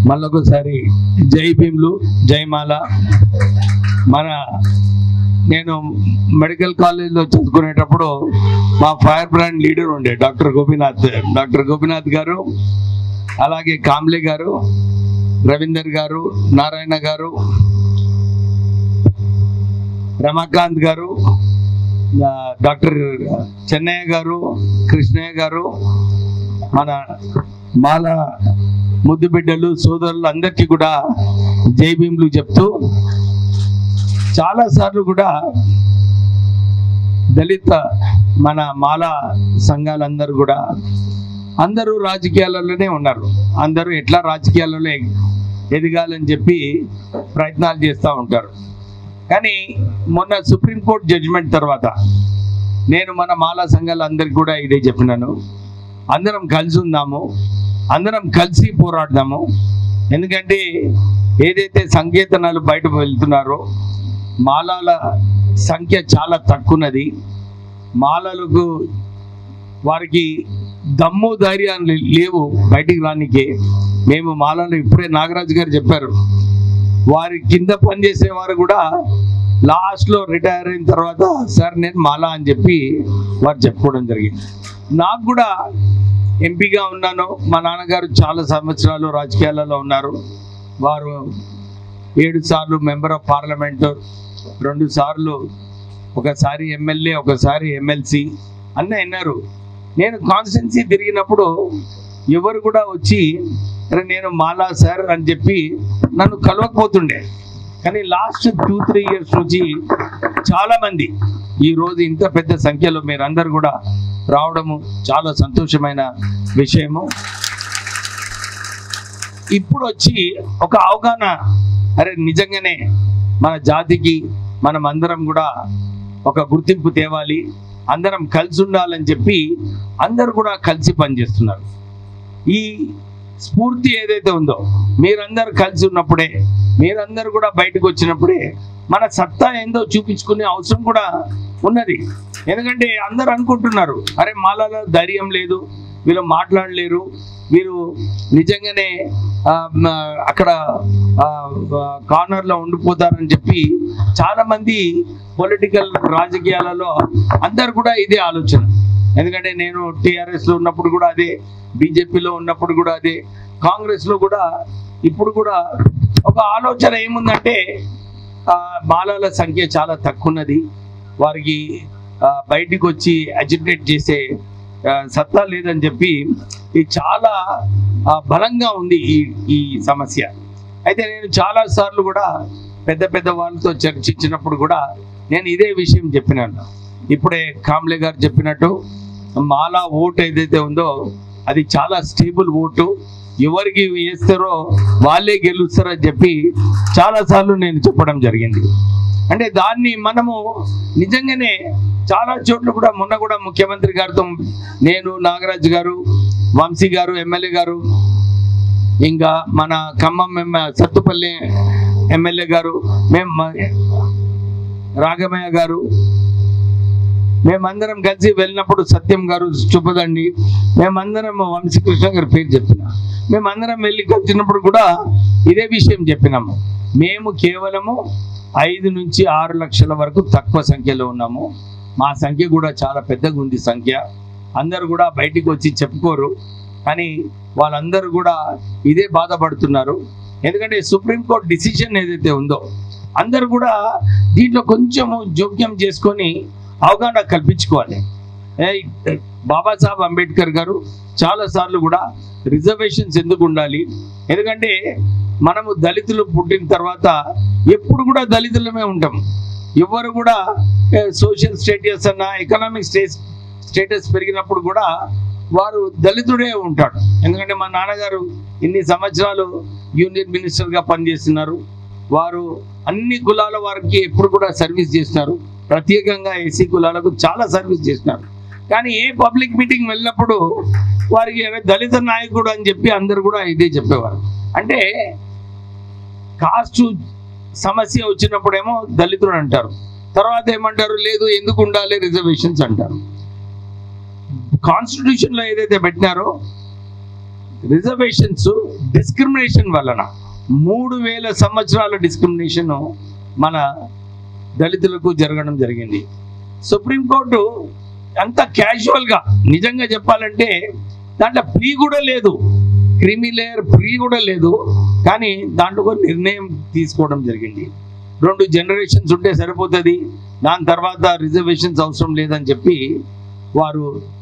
మళ్ళొకసారి జై భీమ్లు జయమాల మన నేను మెడికల్ కాలేజ్లో చదువుకునేటప్పుడు మా ఫైర్ బ్రాండ్ లీడర్ ఉండే డాక్టర్ గోపీనాథ్ డాక్టర్ గోపీనాథ్ గారు అలాగే కాంబ్లే గారు రవీందర్ గారు నారాయణ గారు రమాకాంత్ గారు ఆ, డాక్టర్ చెన్నయ్య గారు కృష్ణయ్య గారు మన మాల ముద్దు బిడ్డలు సోదరులు అందరికీ కూడా జై భీమ్లు చెప్తూ చాలా సార్లు కూడా దళిత మన మాల సంఘాలందరూ కూడా అందరూ రాజకీయాలలోనే ఉన్నారు అందరూ ఎట్లా రాజకీయాలలో ఎ- ఎదగాలని చెప్పి ప్రయత్నాలు చేస్తూ ఉంటారు కానీ మొన్న సుప్రీంకోర్టు జడ్జిమెంట్ తర్వాత నేను మన మాలా సంఘాలందరికీ కూడా ఇదే చెప్పినాను అందరం కలిసి ఉందాము అందరం కలిసి పోరాడదాము ఎందుకంటే ఏదైతే సంకేతనాలు బయట వెళ్తున్నారో మాలాల సంఖ్య చాలా తక్కువన్నది మాలలకు వారికి దమ్ము ధైర్యాలు లేవు బయటికి రానికే మేము మాలలో ఇప్పుడే నాగరాజు గారు చెప్పారు వారి కింద పనిచేసే వారు కూడా లాస్ట్లో రిటైర్ అయిన తర్వాత సార్ నేను మాలా అని చెప్పి వారు చెప్పుకోవడం జరిగింది నాకు కూడా ఎంపీగా ఉన్నాను మా నాన్నగారు చాలా సంవత్సరాలు రాజకీయాలలో ఉన్నారు వారు ఏడు సార్లు మెంబర్ ఆఫ్ పార్లమెంట్ రెండు సార్లు ఒకసారి ఎమ్మెల్యే ఒకసారి ఎమ్మెల్సీ అన్నీ అయినారు నేను కాన్స్టిట్యున్సీ తిరిగినప్పుడు ఎవరు కూడా వచ్చి "అరే నేను మాలా సార్ అని చెప్పి నన్ను కలవకపోతుండే కానీ లాస్ట్ టూ త్రీ ఇయర్స్ నుంచి చాలా మంది ఈ రోజు ఇంత పెద్ద సంఖ్యలో మీరందరూ కూడా రావడము చాలా సంతోషమైన విషయము ఇప్పుడు వచ్చి ఒక అవగాహన అరే నిజంగానే మన జాతికి మనం అందరం కూడా ఒక గుర్తింపు తేవాలి అందరం కలిసి ఉండాలని చెప్పి అందరు కూడా కలిసి పనిచేస్తున్నారు ఈ స్ఫూర్తి ఏదైతే ఉందో మీరందరూ కలిసి ఉన్నప్పుడే మీరందరూ కూడా బయటకు వచ్చినప్పుడే మన సత్తా ఏందో చూపించుకునే అవసరం కూడా ఉన్నది ఎందుకంటే అందరూ అనుకుంటున్నారు అరే మాలలో ధైర్యం లేదు వీళ్ళు మాట్లాడలేరు వీరు నిజంగానే ఆ, మ, అక్కడ కార్నర్లో ఉండిపోతారని చెప్పి చాలా మంది పొలిటికల్ రాజకీయాలలో అందరు కూడా ఇదే ఆలోచన ఎందుకంటే నేను టీఆర్ఎస్లో ఉన్నప్పుడు కూడా అదే బీజేపీలో ఉన్నప్పుడు కూడా అదే కాంగ్రెస్లో కూడా ఇప్పుడు కూడా ఒక ఆలోచన ఏముందంటే ఆ, బాలల సంఖ్య చాలా తక్కువ ఉన్నది వారికి ఆ, బయటికి వచ్చి అజిటేట్ చేసే ఆ, సత్తా లేదని చెప్పి ఇది చాలా ఆ, బలంగా ఉంది ఈ ఈ సమస్య అయితే నేను చాలా సార్లు కూడా పెద్ద పెద్ద వాళ్ళతో చర్చించినప్పుడు కూడా నేను ఇదే విషయం చెప్పినాను ఇప్పుడే కాంబ్లే గారు చెప్పినట్టు మాలా ఓటు ఏదైతే ఉందో అది చాలా స్టేబుల్ ఓటు ఎవరికి వేస్తారో వాళ్ళే గెలుస్తారని చెప్పి చాలా సార్లు నేను చెప్పడం జరిగింది అంటే దాన్ని మనము నిజంగానే చాలా చోట్ల కూడా మొన్న కూడా ముఖ్యమంత్రి గారితో నేను నాగరాజు గారు వంశీ గారు ఎమ్మెల్యే గారు ఇంకా మన ఖమ్మం ఎమ్మె- సత్తుపల్లి ఎమ్మెల్యే గారు మేము మ- రాఘమయ్య గారు మేమందరం కలిసి వెళ్ళినప్పుడు సత్యం గారు చూపదండి మేమందరం వంశీకృష్ణ గారి పేరు చెప్పిన మేమందరం వెళ్ళి కలిసినప్పుడు కూడా ఇదే విషయం చెప్పినాము మేము కేవలము ఐదు నుంచి ఆరు లక్షల వరకు తక్కువ సంఖ్యలో ఉన్నాము మా సంఖ్య కూడా చాలా పెద్దగా ఉంది సంఖ్య అందరు కూడా బయటికి వచ్చి చెప్పుకోరు కానీ వాళ్ళందరూ కూడా ఇదే బాధపడుతున్నారు ఎందుకంటే సుప్రీంకోర్టు డిసిషన్ ఏదైతే ఉందో అందరు కూడా దీంట్లో కొంచెం జోక్యం చేసుకొని అవగాహన కల్పించుకోవాలి ఏ, బాబాసాహెబ్ అంబేద్కర్ గారు చాలా సార్లు కూడా రిజర్వేషన్స్ ఎందుకు ఉండాలి ఎందుకంటే మనము దళితులు పుట్టిన తర్వాత ఎప్పుడు కూడా దళితులమే ఉంటాం ఎవరు కూడా సోషల్ స్టేటస్ అన్న ఎకనామిక్ స్టే స్టేటస్ పెరిగినప్పుడు కూడా వారు దళితుడే ఉంటాడు ఎందుకంటే మా నాన్నగారు ఇన్ని సంవత్సరాలు యూనియన్ మినిస్టర్గా పనిచేస్తున్నారు వారు అన్ని కులాల వారికి ఎప్పుడు కూడా సర్వీస్ చేస్తున్నారు ప్రత్యేకంగా ఎస్సీ కులాలకు చాలా సర్వీస్ చేస్తున్నారు కానీ ఏ పబ్లిక్ మీటింగ్ వెళ్ళినప్పుడు వారికి "అరే, దళిత నాయకుడు అని చెప్పి అందరు కూడా ఇదే చెప్పేవారు అంటే కాస్ట్ సమస్య వచ్చినప్పుడేమో దళితుడు అంటారు తర్వాత ఏమంటారు లేదు ఎందుకు ఉండాలి రిజర్వేషన్స్ అంటారు కాన్స్టిట్యూషన్లో ఏదైతే పెట్టినారో రిజర్వేషన్స్ డిస్క్రిమినేషన్ వలన మూడు వేల సంవత్సరాల డిస్క్రిమినేషన్ మన దళితులకు జరగడం జరిగింది సుప్రీంకోర్టు అంత క్యాజువల్గా నిజంగా చెప్పాలంటే దాంట్లో ప్రీ కూడా లేదు క్రిమి లేయర్ ప్రీ కూడా లేదు కానీ దాంట్లో ఒక నిర్ణయం తీసుకోవడం జరిగింది రెండు జనరేషన్స్ ఉంటే సరిపోతుంది దాని తర్వాత రిజర్వేషన్స్ అవసరం లేదని చెప్పి వారు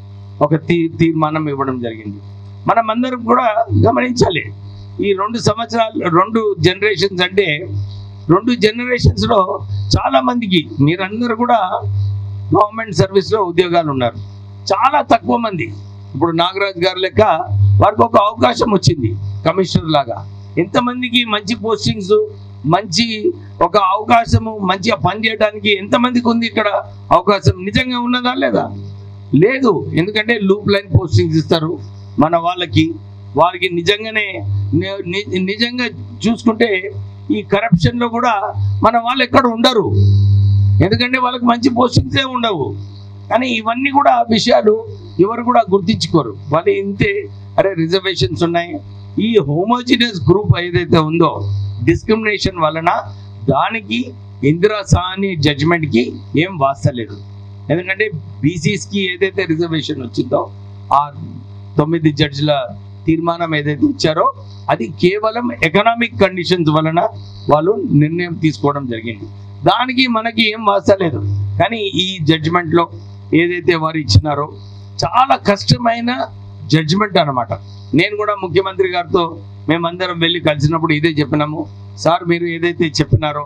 ఒక తీ తీర్మానం ఇవ్వడం జరిగింది మనం అందరం కూడా గమనించాలి ఈ రెండు సంవత్సరాలు రెండు జనరేషన్స్ అంటే రెండు జనరేషన్స్లో చాలా మందికి మీరందరూ కూడా గవర్నమెంట్ సర్వీస్లో ఉద్యోగాలు ఉన్నారు చాలా తక్కువ మంది ఇప్పుడు నాగరాజ్ గారి లెక్క వారికి ఒక అవకాశం వచ్చింది కమిషనర్ లాగా ఎంతమందికి మంచి పోస్టింగ్స్ మంచి ఒక అవకాశము మంచిగా పనిచేయడానికి ఎంతమందికి ఉంది ఇక్కడ అవకాశం నిజంగా ఉన్నదా లేదా లేదు ఎందుకంటే లూప్ లైన్ పోస్టింగ్స్ ఇస్తారు మన వాళ్ళకి వారికి నిజంగానే ని- ని- నిజంగా చూసుకుంటే ఈ కరప్షన్లో కూడా మన వాళ్ళు ఎక్కడ ఉండరు ఎందుకంటే వాళ్ళకి మంచి పోస్టింగ్సే ఉండవు కానీ ఇవన్నీ కూడా విషయాలు ఎవరు కూడా గుర్తించుకోరు వాళ్ళు ఇంతే అరే రిజర్వేషన్స్ ఉన్నాయి ఈ హోమోజినియస్ గ్రూప్ ఏదైతే ఉందో డిస్క్రిమినేషన్ వలన దానికి ఇందిరా సాని జడ్జిమెంట్కి ఏం వాస్తలేదు ఎందుకంటే బీసీస్కి ఏదైతే రిజర్వేషన్ వచ్చిందో ఆ తొమ్మిది జడ్జిల తీర్మానం ఏదైతే ఇచ్చారో అది కేవలం ఎకనామిక్ కండిషన్స్ వలన వాళ్ళు నిర్ణయం తీసుకోవడం జరిగింది దానికి మనకి ఏం వాస్తలేదు కానీ ఈ జడ్జిమెంట్లో ఏదైతే వారు ఇచ్చినారో చాలా కష్టమైన జడ్జిమెంట్ అన్నమాట నేను కూడా ముఖ్యమంత్రి గారితో మేమందరం వెళ్ళి కలిసినప్పుడు ఇదే చెప్పినాము సార్ మీరు ఏదైతే చెప్పినారో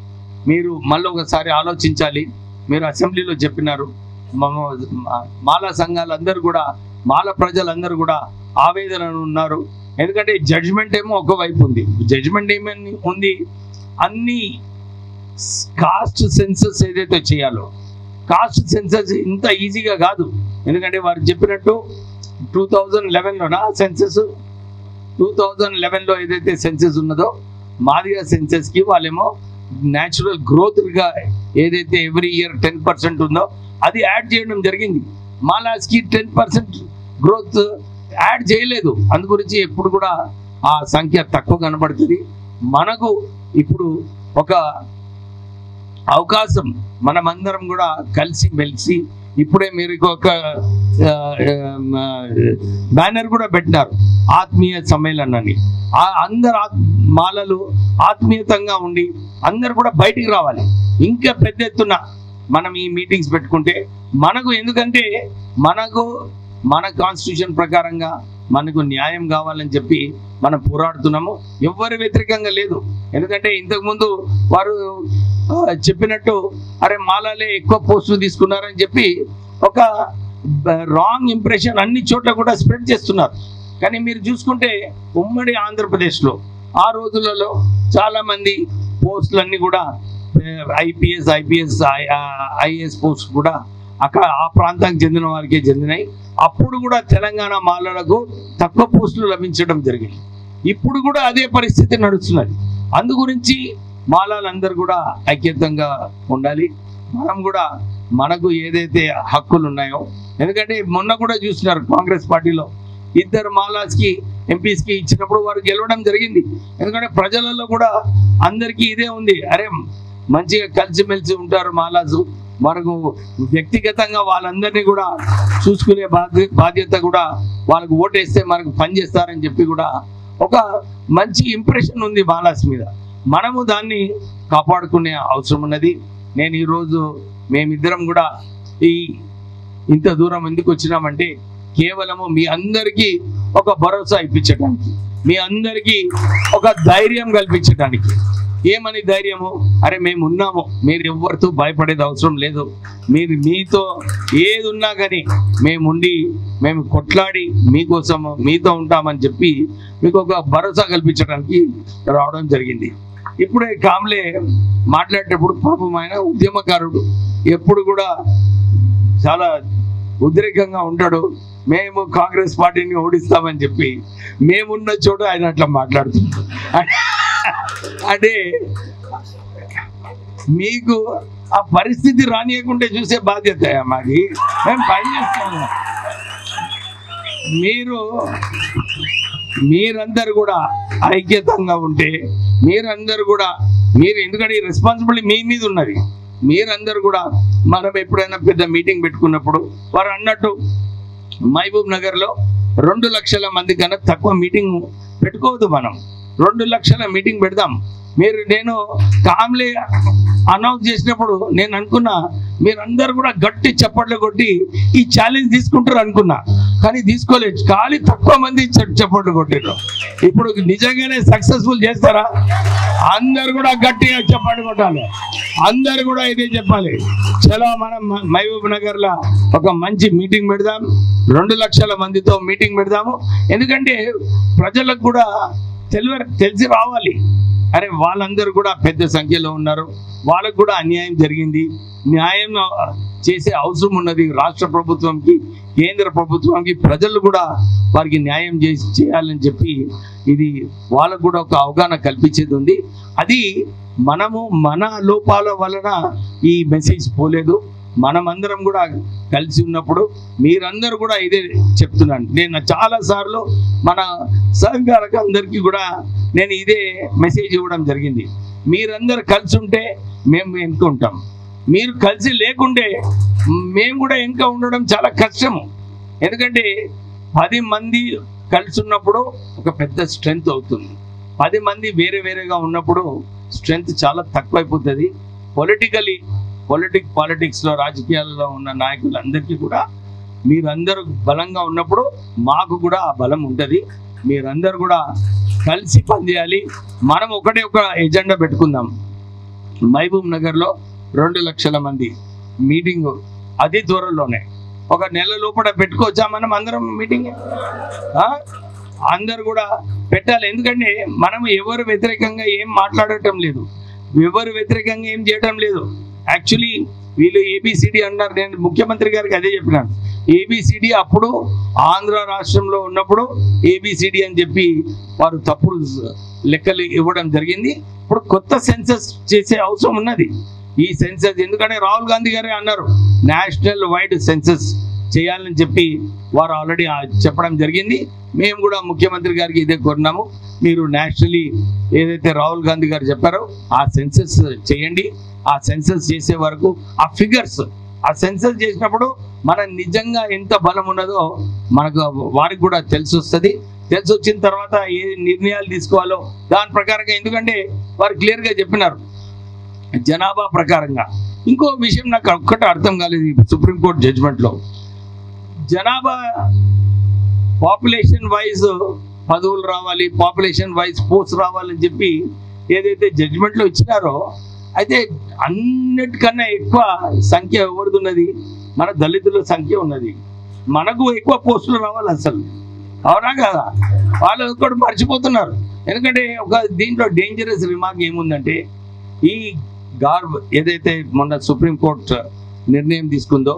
మీరు మళ్ళీ ఒకసారి ఆలోచించాలి మీరు అసెంబ్లీలో చెప్పినారు మమ- మా- మాల సంఘాలందరూ కూడా మాల ప్రజలందరూ కూడా ఆవేదన ఉన్నారు ఎందుకంటే జడ్జిమెంట్ ఏమో ఒకవైపు ఉంది జడ్జిమెంట్ ఏమని ఉంది అన్ని కాస్ట్ సెన్సస్ ఏదైతే చేయాలో కాస్ట్ సెన్సస్ ఇంత ఈజీగా కాదు ఎందుకంటే వారు చెప్పినట్టు టూ థౌజండ్ లెవెన్లోనా సెన్సెస్ టూ థౌజండ్ లెవెన్లో ఏదైతే సెన్సెస్ ఉన్నదో మాదిగా సెన్సెస్కి వాళ్ళేమో న్యాచురల్ గ్రోత్గా ఏదైతే ఎవ్రీ ఇయర్ టెన్ పర్సెంట్ ఉందో అది యాడ్ చేయడం జరిగింది మాలాస్కి టెన్ పర్సెంట్ గ్రోత్ యాడ్ చేయలేదు అందు గురించి ఎప్పుడు కూడా ఆ సంఖ్య తక్కువ కనబడుతుంది మనకు ఇప్పుడు ఒక అవకాశం మనమందరం కూడా కలిసి మెలిసి ఇప్పుడే మీరు ఒక బ్యానర్ కూడా పెట్టినారు ఆత్మీయ సమ్మేళనాన్ని ఆ అందరు ఆత్- మాలలు ఆత్మీయతంగా ఉండి అందరు కూడా బయటికి రావాలి ఇంకా పెద్ద ఎత్తున మనం ఈ మీటింగ్స్ పెట్టుకుంటే మనకు ఎందుకంటే మనకు మన కాన్స్టిట్యూషన్ ప్రకారంగా మనకు న్యాయం కావాలని చెప్పి మనం పోరాడుతున్నాము ఎవ్వరు వ్యతిరేకంగా లేదు ఎందుకంటే ఇంతకుముందు వారు ఆ, చెప్పినట్టు అరే మాలాలే ఎక్కువ పోస్టులు తీసుకున్నారని చెప్పి ఒక రాంగ్ ఇంప్రెషన్ అన్ని చోట్ల కూడా స్ప్రెడ్ చేస్తున్నారు కానీ మీరు చూసుకుంటే ఉమ్మడి ఆంధ్రప్రదేశ్లో ఆ రోజులలో చాలామంది పోస్టులన్నీ కూడా ఐపీఎస్ ఐపీఎస్ ఐఏఎస్ పోస్ట్ కూడా అక్కడ ఆ ప్రాంతానికి చెందిన వారికే చెందినాయి అప్పుడు కూడా తెలంగాణ మాలలకు తక్కువ పోస్టులు లభించడం జరిగింది ఇప్పుడు కూడా అదే పరిస్థితి నడుస్తున్నది అందు గురించి మాలాలందరూ కూడా ఐక్యతంగా ఉండాలి మనం కూడా మనకు ఏదైతే హక్కులు ఉన్నాయో ఎందుకంటే మొన్న కూడా చూసినారు కాంగ్రెస్ పార్టీలో ఇద్దరు మాలాస్కి ఎంపీస్కి ఇచ్చినప్పుడు వారు గెలవడం జరిగింది ఎందుకంటే ప్రజలలో కూడా అందరికీ ఇదే ఉంది అరే మంచిగా కలిసిమెలిసి ఉంటారు మాలాసు మనకు వ్యక్తిగతంగా వాళ్ళందరినీ కూడా చూసుకునే బాధ్య బాధ్యత కూడా వాళ్ళకు ఓటేస్తే మనకు పని చేస్తారని చెప్పి కూడా ఒక మంచి ఇంప్రెషన్ ఉంది మాలాస్ మీద మనము దాన్ని కాపాడుకునే అవసరం ఉన్నది నేను ఈరోజు మేమిద్దరం కూడా ఈ ఇంత దూరం ఎందుకు వచ్చినామంటే కేవలము మీ అందరికీ ఒక భరోసా ఇప్పించడానికి మీ అందరికీ ఒక ధైర్యం కల్పించడానికి ఏమని ధైర్యము అరే మేము ఉన్నాము మీరు ఎవరితో భయపడేది అవసరం లేదు మీరు మీతో ఏది ఉన్నా కానీ మేము ఉండి మేము కొట్లాడి మీకోసం మీతో ఉంటామని చెప్పి మీకు ఒక భరోసా కల్పించడానికి రావడం జరిగింది ఇప్పుడే కామ్లే మాట్లాడేటప్పుడు పాపం ఆయన ఉద్యమకారుడు ఎప్పుడు కూడా చాలా ఉద్రేకంగా ఉంటాడు మేము కాంగ్రెస్ పార్టీని ఓడిస్తామని చెప్పి మేమున్న చోట ఆయన అట్లా మాట్లాడుతున్నాడు అంటే మీకు ఆ పరిస్థితి రానియకుంటే చూసే బాధ్యత మాది మేము పని చేస్తాము మీరు మీరందరూ కూడా ఐక్యతంగా ఉంటే మీరందరూ కూడా మీరు ఎందుకంటే ఈ రెస్పాన్సిబిలిటీ మీ మీద ఉన్నది మీరందరూ కూడా మనం ఎప్పుడైనా పెద్ద మీటింగ్ పెట్టుకున్నప్పుడు వారు అన్నట్టు మహబూబ్ నగర్లో రెండు లక్షల మంది కన్నా తక్కువ మీటింగ్ పెట్టుకోవద్దు మనం రెండు లక్షల మీటింగ్ పెడదాం మీరు నేను కామ్లే అనౌన్స్ చేసినప్పుడు నేను అనుకున్నా మీరందరూ కూడా గట్టి చప్పట్లు కొట్టి ఈ ఛాలెంజ్ తీసుకుంటారు అనుకున్నా కానీ తీసుకోలేదు ఖాళీ తక్కువ మంది చ- చప్పట్లు కొట్టారు ఇప్పుడు నిజంగానే సక్సెస్ఫుల్ చేస్తారా అందరు కూడా గట్టిగా చప్పట్లు కొట్టాలి అందరు కూడా ఇదే చెప్పాలి చలో మనం మ- మహబూబ్ నగర్ లో ఒక మంచి మీటింగ్ పెడదాం రెండు లక్షల మందితో మీటింగ్ పెడదాము ఎందుకంటే ప్రజలకు కూడా తెలివ తెలిసి రావాలి అరే వాళ్ళందరూ కూడా పెద్ద సంఖ్యలో ఉన్నారు వాళ్ళకు కూడా అన్యాయం జరిగింది న్యాయం ఆ, చేసే అవసరం ఉన్నది రాష్ట్ర ప్రభుత్వంకి కేంద్ర ప్రభుత్వంకి ప్రజలు కూడా వారికి న్యాయం చేసి చేయాలని చెప్పి ఇది వాళ్ళకు కూడా ఒక అవగాహన కల్పించేది ఉంది అది మనము మన లోపాల వలన ఈ మెసేజ్ పోలేదు మనమందరం కూడా కలిసి ఉన్నప్పుడు మీరందరూ కూడా ఇదే చెప్తున్నాను నేను చాలా సార్లు మన సహకారకు అందరికీ కూడా నేను ఇదే మెసేజ్ ఇవ్వడం జరిగింది మీరందరూ కలిసి ఉంటే మేము వెనుక ఉంటాం మీరు కలిసి లేకుంటే మేము కూడా వెనుక ఉండడం చాలా కష్టము ఎందుకంటే పది మంది కలిసి ఉన్నప్పుడు ఒక పెద్ద స్ట్రెంగ్త్ అవుతుంది పది మంది వేరే వేరేగా ఉన్నప్పుడు స్ట్రెంగ్త్ చాలా తక్కువైపోతుంది పొలిటికలీ పొలిటిక్ పాలిటిక్స్లో రాజకీయాలలో ఉన్న నాయకులందరికీ కూడా మీరందరూ బలంగా ఉన్నప్పుడు మాకు కూడా ఆ బలం ఉంటుంది మీరందరూ కూడా కలిసి పనిచేయాలి మనం ఒకటే ఒక ఎజెండా పెట్టుకుందాం మహబూబ్ నగర్లో రెండు లక్షల మంది మీటింగ్ అతి త్వరలోనే ఒక నెల లోపల పెట్టుకోవచ్చా మనం అందరం మీటింగ్ ఆ? అందరు కూడా పెట్టాలి ఎందుకంటే మనం ఎవరు వ్యతిరేకంగా ఏం మాట్లాడటం లేదు ఎవరు వ్యతిరేకంగా ఏం చేయటం లేదు యాక్చువల్లీ వీళ్ళు ఏబిసిడి అన్నారు నేను ముఖ్యమంత్రి గారికి అదే చెప్పినాను ఏబిసిడి అప్పుడు ఆంధ్ర రాష్ట్రంలో ఉన్నప్పుడు ఏబిసిడి అని చెప్పి వారు తప్పుడు లెక్కలు ఇవ్వడం జరిగింది ఇప్పుడు కొత్త సెన్సస్ చేసే అవసరం ఉన్నది ఈ సెన్సస్ ఎందుకంటే రాహుల్ గాంధీ గారే అన్నారు నేషనల్ వైడ్ సెన్సస్ చేయాలని చెప్పి వారు ఆల్రెడీ చెప్పడం జరిగింది మేము కూడా ముఖ్యమంత్రి గారికి ఇదే కోరినాము మీరు నేషనలీ ఏదైతే రాహుల్ గాంధీ గారు చెప్పారో ఆ సెన్సస్ చేయండి ఆ సెన్సస్ చేసే వరకు ఆ ఫిగర్స్ ఆ సెన్సస్ చేసినప్పుడు మన నిజంగా ఎంత బలం ఉన్నదో మనకు వారికి కూడా తెలిసి వస్తుంది తెలిసి వచ్చిన తర్వాత ఏ నిర్ణయాలు తీసుకోవాలో దాని ప్రకారంగా ఎందుకంటే వారు క్లియర్గా చెప్పినారు జనాభా ప్రకారంగా ఇంకో విషయం నాకు ఒక్కటి అర్థం కాలేదు ఈ సుప్రీంకోర్టు జడ్జిమెంట్లో జనాభా పాపులేషన్ వైజ్ పదవులు రావాలి పాపులేషన్ వైజ్ పోస్ట్ రావాలని చెప్పి ఏదైతే జడ్జిమెంట్లో ఇచ్చినారో అయితే అన్నిటికన్నా ఎక్కువ సంఖ్య ఎవరిది ఉన్నది మన దళితుల సంఖ్య ఉన్నది మనకు ఎక్కువ పోస్టులు రావాలి అసలు అవునా కదా వాళ్ళు ఒకటి మర్చిపోతున్నారు ఎందుకంటే ఒక దీంట్లో డేంజరస్ రిమార్క్ ఏముందంటే ఈ గార్బ్ ఏదైతే మొన్న సుప్రీంకోర్టు నిర్ణయం తీసుకుందో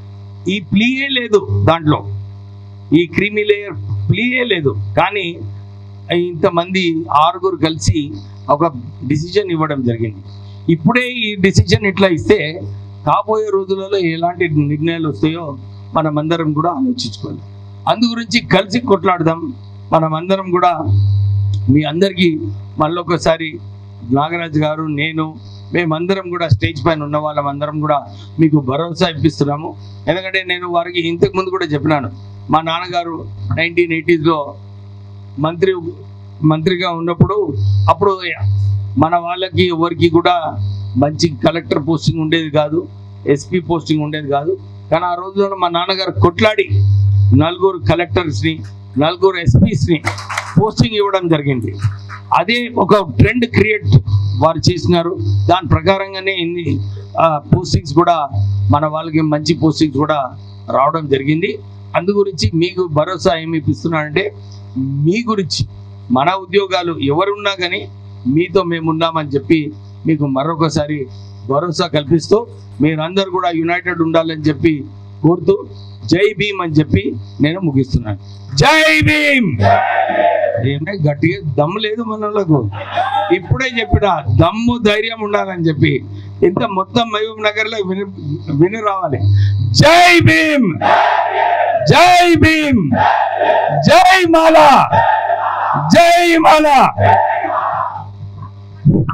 ఈ ప్లీయే లేదు దాంట్లో ఈ క్రీమీ లేయర్ ప్లీయే లేదు కానీ ఇంతమంది ఆరుగురు కలిసి ఒక డిసిజన్ ఇవ్వడం జరిగింది ఇప్పుడే ఈ డిసిజన్ ఇట్లా ఇస్తే కాబోయే రోజులలో ఎలాంటి నిర్ణయాలు వస్తాయో మనమందరం కూడా ఆలోచించుకోవాలి అందు గురించి కలిసి కొట్లాడదాం మనమందరం కూడా మీ అందరికీ మళ్ళొకసారి నాగరాజు గారు నేను మేమందరం కూడా స్టేజ్ పైన ఉన్న వాళ్ళమందరం కూడా మీకు భరోసా ఇప్పిస్తున్నాము ఎందుకంటే నేను వారికి ఇంతకు ముందు కూడా చెప్పినాను మా నాన్నగారు నైన్టీన్ ఎయిటీస్లో మంత్రి మంత్రిగా ఉన్నప్పుడు అప్పుడు మన వాళ్ళకి ఎవరికి కూడా మంచి కలెక్టర్ పోస్టింగ్ ఉండేది కాదు ఎస్పీ పోస్టింగ్ ఉండేది కాదు కానీ ఆ రోజుల్లో మా నాన్నగారు కొట్లాడి నలుగురు కలెక్టర్స్ని నలుగురు ఎస్పీస్ని పోస్టింగ్ ఇవ్వడం జరిగింది అదే ఒక ట్రెండ్ క్రియేట్ వారు చేసినారు దాని ప్రకారంగానే ఇన్ని పోస్టింగ్స్ కూడా మన వాళ్ళకి మంచి పోస్టింగ్స్ కూడా రావడం జరిగింది అందు గురించి మీకు భరోసా ఏమి ఇస్తున్నానంటే మీ గురించి మన ఉద్యోగాలు ఎవరున్నా కానీ మీతో మేము ఉన్నామని చెప్పి మీకు మరొకసారి భరోసా కల్పిస్తూ మీరందరూ కూడా యునైటెడ్ ఉండాలని చెప్పి కోరుతూ జై భీమ్ అని చెప్పి నేను ముగిస్తున్నాను జై భీమ్ ఏంటంటే గట్టిగా దమ్ము లేదు మనలకు ఇప్పుడే చెప్పిన దమ్ము ధైర్యం ఉండాలని చెప్పి ఇంత మొత్తం మహబూబ్ నగర్ లో విని విని రావాలి జై భీమ్ జై భీమ్ జై మాలా జై మాల